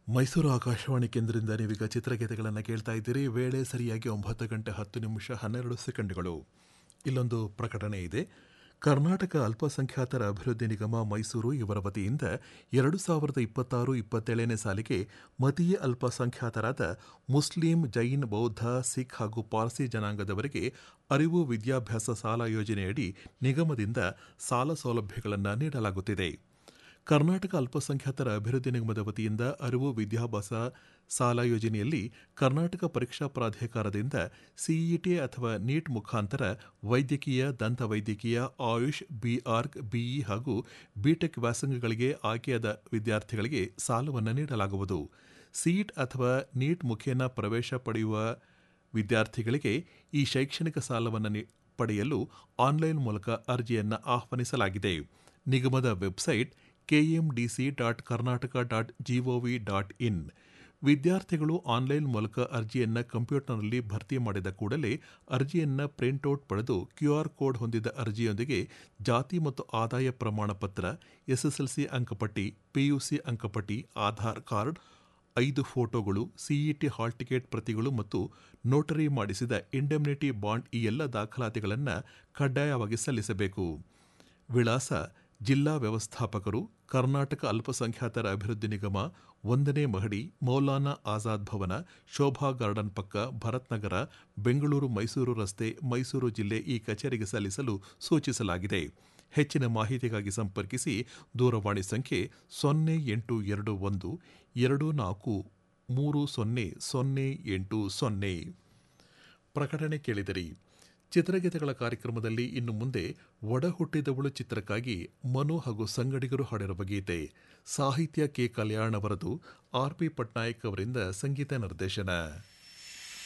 ಮೈಸೂರು ಆಕಾಶವಾಣಿ ಕೇಂದ್ರದಿಂದ ನೀವೀಗ ಚಿತ್ರಗೀತೆಗಳನ್ನು ಕೇಳ್ತಾ ಇದ್ದೀರಿ ವೇಳೆ ಸರಿಯಾಗಿ ಒಂಬತ್ತು ಗಂಟೆ ಹತ್ತು ನಿಮಿಷ ಹನ್ನೆರಡು ಸೆಕೆಂಡ್ಗಳು ಇಲ್ಲೊಂದು ಪ್ರಕಟಣೆ ಇದೆ ಕರ್ನಾಟಕ ಅಲ್ಪಸಂಖ್ಯಾತರ ಅಭಿವೃದ್ಧಿ ನಿಗಮ ಮೈಸೂರು ಇವರ ವತಿಯಿಂದ ಎರಡು ಸಾವಿರದ ಇಪ್ಪತ್ತಾರು ಇಪ್ಪತ್ತೇಳನೇ ಸಾಲಿಗೆ ಮತೀಯ ಅಲ್ಪಸಂಖ್ಯಾತರಾದ ಮುಸ್ಲಿಂ ಜೈನ್ ಬೌದ್ಧ ಸಿಖ್ ಹಾಗೂ ಪಾರ್ಸಿ ಜನಾಂಗದವರಿಗೆ ಅರಿವು ವಿದ್ಯಾಭ್ಯಾಸ ಸಾಲ ಯೋಜನೆಯಡಿ ನಿಗಮದಿಂದ ಸಾಲ ಸೌಲಭ್ಯಗಳನ್ನು ನೀಡಲಾಗುತ್ತಿದೆ ಕರ್ನಾಟಕ ಅಲ್ಪಸಂಖ್ಯಾತರ ಅಭಿವೃದ್ಧಿ ನಿಗಮದ ವತಿಯಿಂದ ಅರಿವು ವಿದ್ಯಾಭ್ಯಾಸ ಸಾಲ ಯೋಜನೆಯಲ್ಲಿ ಕರ್ನಾಟಕ ಪರೀಕ್ಷಾ ಪ್ರಾಧಿಕಾರದಿಂದ ಸಿಇಟಿ ಅಥವಾ ನೀಟ್ ಮುಖಾಂತರ ವೈದ್ಯಕೀಯ ದಂತ ವೈದ್ಯಕೀಯ ಆಯುಷ್ ಬಿಆರ್ಕ್ ಬಿಇ ಹಾಗೂ ಬಿಟೆಕ್ ವ್ಯಾಸಂಗಗಳಿಗೆ ಆಯ್ಕೆಯಾದ ವಿದ್ಯಾರ್ಥಿಗಳಿಗೆ ಸಾಲವನ್ನು ನೀಡಲಾಗುವುದು ಸಿಇಟ್ ಅಥವಾ ನೀಟ್ ಮುಖೇನ ಪ್ರವೇಶ ಪಡೆಯುವ ವಿದ್ಯಾರ್ಥಿಗಳಿಗೆ ಈ ಶೈಕ್ಷಣಿಕ ಸಾಲವನ್ನು ಪಡೆಯಲು ಆನ್ಲೈನ್ ಮೂಲಕ ಅರ್ಜಿಯನ್ನು ಆಹ್ವಾನಿಸಲಾಗಿದೆ ನಿಗಮದ website KMDC dot Karnataka dot gov dot in ವಿದ್ಯಾರ್ಥಿಗಳು ಆನ್ಲೈನ್ ಮೂಲಕ ಅರ್ಜಿಯನ್ನು ಕಂಪ್ಯೂಟರ್ನಲ್ಲಿ ಭರ್ತಿ ಮಾಡಿದ ಕೂಡಲೇ ಅರ್ಜಿಯನ್ನು ಪ್ರಿಂಟ್ಔಟ್ ಪಡೆದು ಕ್ಯೂಆರ್ ಕೋಡ್ ಹೊಂದಿದ ಅರ್ಜಿಯೊಂದಿಗೆ ಜಾತಿ ಮತ್ತು ಆದಾಯ ಪ್ರಮಾಣ ಪತ್ರ ಎಸ್ಎಸ್ಎಲ್ಸಿ ಅಂಕಪಟ್ಟಿ ಪಿಯುಸಿ ಅಂಕಪಟ್ಟಿ ಆಧಾರ್ ಕಾರ್ಡ್ ಐದು ಫೋಟೋಗಳು ಸಿಇಟಿ ಹಾಲ್ ಟಿಕೆಟ್ ಪ್ರತಿಗಳು ಮತ್ತು ನೋಟರಿ ಮಾಡಿಸಿದ ಇಂಡೆಮ್ನಿಟಿ ಬಾಂಡ್ ಈ ಎಲ್ಲ ದಾಖಲಾತಿಗಳನ್ನು ಕಡ್ಡಾಯವಾಗಿ ಸಲ್ಲಿಸಬೇಕು ವಿಳಾಸ ಜಿಲ್ಲಾ ವ್ಯವಸ್ಥಾಪಕರು ಕರ್ನಾಟಕ ಅಲ್ಪಸಂಖ್ಯಾತರ ಅಭಿವೃದ್ಧಿ ನಿಗಮ ಒಂದನೇ ಮಹಡಿ ಮೌಲಾನಾ ಆಜಾದ್ ಭವನ ಶೋಭಾ ಗಾರ್ಡನ್ ಪಕ್ಕ ಭರತ್ ನಗರ ಬೆಂಗಳೂರು ಮೈಸೂರು ರಸ್ತೆ ಮೈಸೂರು ಜಿಲ್ಲೆ ಈ ಕಚೇರಿಗೆ ಸಲ್ಲಿಸಲು ಸೂಚಿಸಲಾಗಿದೆ ಹೆಚ್ಚಿನ ಮಾಹಿತಿಗಾಗಿ ಸಂಪರ್ಕಿಸಿ ದೂರವಾಣಿ ಸಂಖ್ಯೆ ಸೊನ್ನೆ ಎಂಟು ಎರಡು ಒಂದು ಎರಡು ನಾಲ್ಕು ಮೂರು ಸೊನ್ನೆ ಸೊನ್ನೆ ಎಂಟು ಸೊನ್ನೆ ಪ್ರಕಟಣೆ ಕೇಳಿದಿರಿ ಚಿತ್ರಗೀತೆಗಳ ಕಾರ್ಯಕ್ರಮದಲ್ಲಿ ಇನ್ನು ಮುಂದೆ ಒಡ ಹುಟ್ಟಿದವಳು ಚಿತ್ರಕ್ಕಾಗಿ ಮನು ಹಾಗೂ ಸಂಗಡಿಗರು ಹಾಡಿರುವ ಗೀತೆ ಸಾಹಿತ್ಯ ಕೆ ಕಲ್ಯಾಣ್ ಅವರದು ಆರ್ ಪಿ ಪಟ್ನಾಯಕ್ ಅವರಿಂದ ಸಂಗೀತ ನಿರ್ದೇಶನ